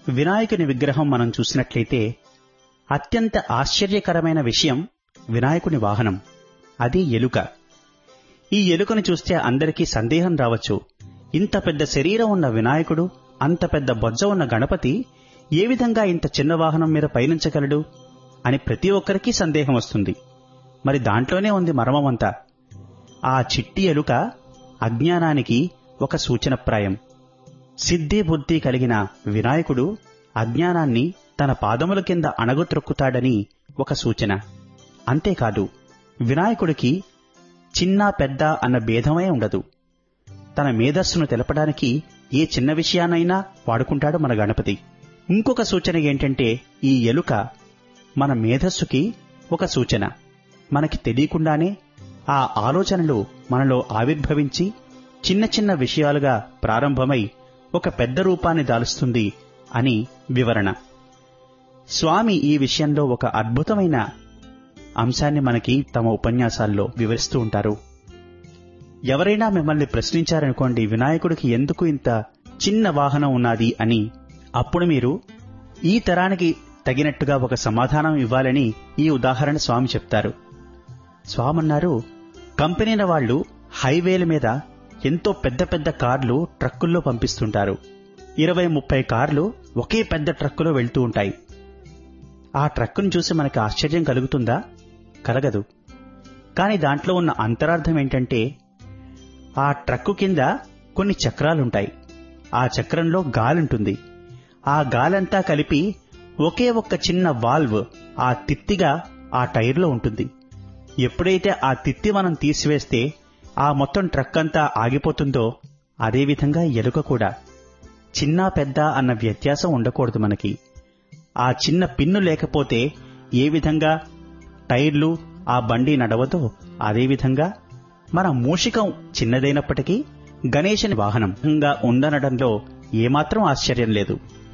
వినాయకుని విగ్రహం మనం చూసినట్లయితే అత్యంత ఆశ్చర్యకరమైన విషయం వినాయకుని వాహనం అది ఎలుక ఈ ఎలుకను చూస్తే అందరికీ సందేహం రావచ్చు ఇంత పెద్ద శరీరం ఉన్న వినాయకుడు అంత పెద్ద బొజ్జ ఉన్న గణపతి ఏ విధంగా ఇంత చిన్న వాహనం మీద పయనించగలడు అని ప్రతి ఒక్కరికి సందేహం వస్తుంది మరి దాంట్లోనే ఉంది మర్మమంతా ఆ చిట్టి ఎలుక అజ్ఞానానికి ఒక సూచనప్రాయం సిద్ధి బుద్ధి కలిగిన వినాయకుడు అజ్ఞానాన్ని తన పాదముల కింద అణగొత్రొక్కుతాడని ఒక సూచన అంతేకాదు వినాయకుడికి చిన్న పెద్ద అన్న భేదమే ఉండదు తన మేధస్సును తెలపడానికి ఏ చిన్న విషయానైనా వాడుకుంటాడు మన గణపతి ఇంకొక సూచన ఏంటంటే ఈ ఎలుక మన మేధస్సుకి ఒక సూచన మనకి తెలియకుండానే ఆ ఆలోచనలు మనలో ఆవిర్భవించి చిన్న చిన్న విషయాలుగా ప్రారంభమై ఒక పెద్ద రూపాన్ని దాలుస్తుంది అని వివరణ స్వామి ఈ విషయంలో ఒక అద్భుతమైన అంశాన్ని మనకి తమ ఉపన్యాసాల్లో వివరిస్తూ ఉంటారు ఎవరైనా మిమ్మల్ని ప్రశ్నించారనుకోండి వినాయకుడికి ఎందుకు ఇంత చిన్న వాహనం ఉన్నది అని అప్పుడు మీరు ఈ తరానికి తగినట్టుగా ఒక సమాధానం ఇవ్వాలని ఈ ఉదాహరణ స్వామి చెప్తారు స్వామి అన్నారు కంపెనీల వాళ్ళు హైవేల మీద ఎంతో పెద్ద పెద్ద కార్లు ట్రక్కుల్లో పంపిస్తుంటారు ఇరవై ముప్పై కార్లు ఒకే పెద్ద ట్రక్కులో వెళ్తూ ఉంటాయి ఆ ట్రక్కును చూసి మనకి ఆశ్చర్యం కలుగుతుందా కలగదు కానీ దాంట్లో ఉన్న అంతరార్థం ఏంటంటే ఆ ట్రక్కు కింద కొన్ని చక్రాలుంటాయి ఆ చక్రంలో గాలుంటుంది ఆ గాలంతా కలిపి ఒకే ఒక్క చిన్న వాల్వ్ ఆ తిత్తిగా ఆ టైర్లో ఉంటుంది ఎప్పుడైతే ఆ తిత్తి మనం తీసివేస్తే ఆ మొత్తం ట్రక్ అంతా ఆగిపోతుందో అదేవిధంగా ఎలుక కూడా చిన్న పెద్ద అన్న వ్యత్యాసం ఉండకూడదు మనకి ఆ చిన్న పిన్ను లేకపోతే ఏ విధంగా టైర్లు ఆ బండి నడవదో అదేవిధంగా మన మూషికం చిన్నదైనప్పటికీ గణేశని వాహనంగా ఉండనడంలో ఏమాత్రం ఆశ్చర్యం లేదు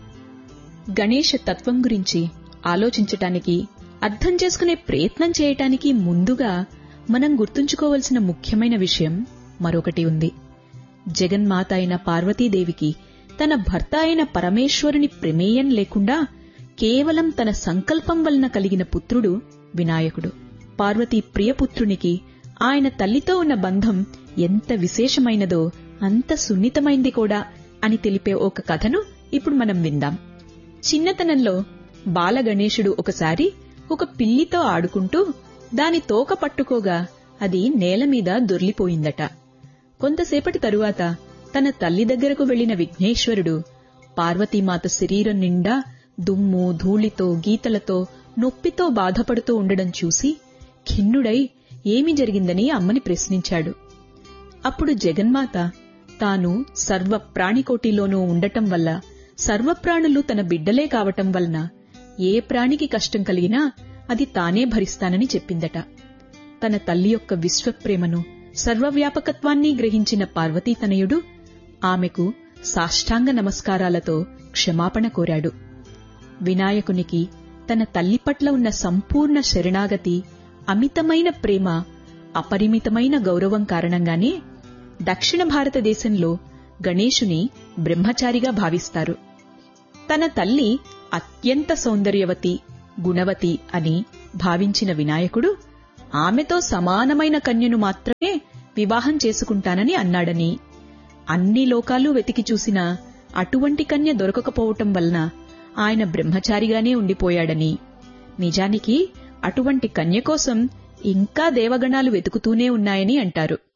గణేష తత్వం గురించి ఆలోచించటానికి అర్థం చేసుకునే ప్రయత్నం చేయటానికి ముందుగా మనం గుర్తుంచుకోవలసిన ముఖ్యమైన విషయం మరొకటి ఉంది జగన్మాత అయిన పార్వతీదేవికి తన భర్త అయిన పరమేశ్వరుని ప్రమేయం లేకుండా కేవలం తన సంకల్పం వలన కలిగిన పుత్రుడు వినాయకుడు పార్వతీ ప్రియపుత్రునికి ఆయన తల్లితో ఉన్న బంధం ఎంత విశేషమైనదో అంత సున్నితమైంది కూడా అని తెలిపే ఒక కథను ఇప్పుడు మనం విందాం చిన్నతనంలో బాలగణేశుడు ఒకసారి ఒక పిల్లితో ఆడుకుంటూ దాని తోక పట్టుకోగా అది నేల మీద దొర్లిపోయిందట కొంతసేపటి తరువాత తన తల్లి దగ్గరకు వెళ్లిన విఘ్నేశ్వరుడు పార్వతీమాత శరీరం నిండా దుమ్ము ధూళితో గీతలతో నొప్పితో బాధపడుతూ ఉండడం చూసి ఖిన్నుడై ఏమి జరిగిందని అమ్మని ప్రశ్నించాడు అప్పుడు జగన్మాత తాను సర్వ ప్రాణికోటిలోనూ ఉండటం వల్ల సర్వప్రాణులు తన బిడ్డలే కావటం వలన ఏ ప్రాణికి కష్టం కలిగినా అది తానే భరిస్తానని చెప్పిందట తన తల్లి యొక్క విశ్వప్రేమను సర్వవ్యాపకత్వాన్ని గ్రహించిన పార్వతీతనయుడు ఆమెకు సాష్టాంగ నమస్కారాలతో క్షమాపణ కోరాడు వినాయకునికి తన తల్లి పట్ల ఉన్న సంపూర్ణ శరణాగతి అమితమైన ప్రేమ అపరిమితమైన గౌరవం కారణంగానే దక్షిణ భారతదేశంలో గణేశుని బ్రహ్మచారిగా భావిస్తారు తన తల్లి అత్యంత సౌందర్యవతి గుణవతి అని భావించిన వినాయకుడు ఆమెతో సమానమైన కన్యను మాత్రమే వివాహం చేసుకుంటానని అన్నాడని అన్ని లోకాలు వెతికి చూసినా అటువంటి కన్య దొరకకపోవటం వలన ఆయన బ్రహ్మచారిగానే ఉండిపోయాడని నిజానికి అటువంటి కన్య కోసం ఇంకా దేవగణాలు వెతుకుతూనే ఉన్నాయని అంటారు